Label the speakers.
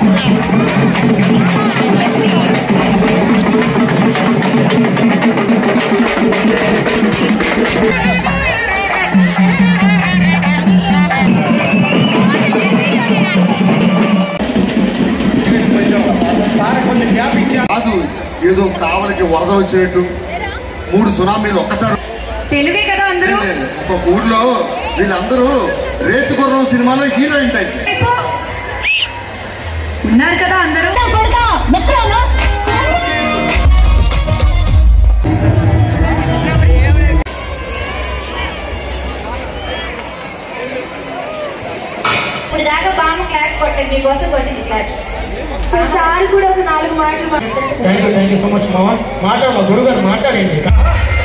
Speaker 1: కాదు ఏదో కావలికి వరద వచ్చినట్టు మూడు సునామీలు ఒక్కసారి
Speaker 2: తెలుగే కదా అందరూ
Speaker 1: లేదు. ఒక ఊర్లో వీళ్ళందరూ రేసు గుర్రం సినిమాలో హీరోయిన్ టైప్
Speaker 2: అయిపో. ఉన్నారు కదా అందరూ
Speaker 3: ఇప్పుడు దాకా బామ్మ క్లాప్స్ కొట్టండి మీకోసం కొట్టింది క్లాప్స్
Speaker 2: సో సార్ కూడా ఒక నాలుగు మాటలు మా-
Speaker 4: thank you thank you so much మామ మాట్లాడమ్మా గురుగారు మాట్లాడండి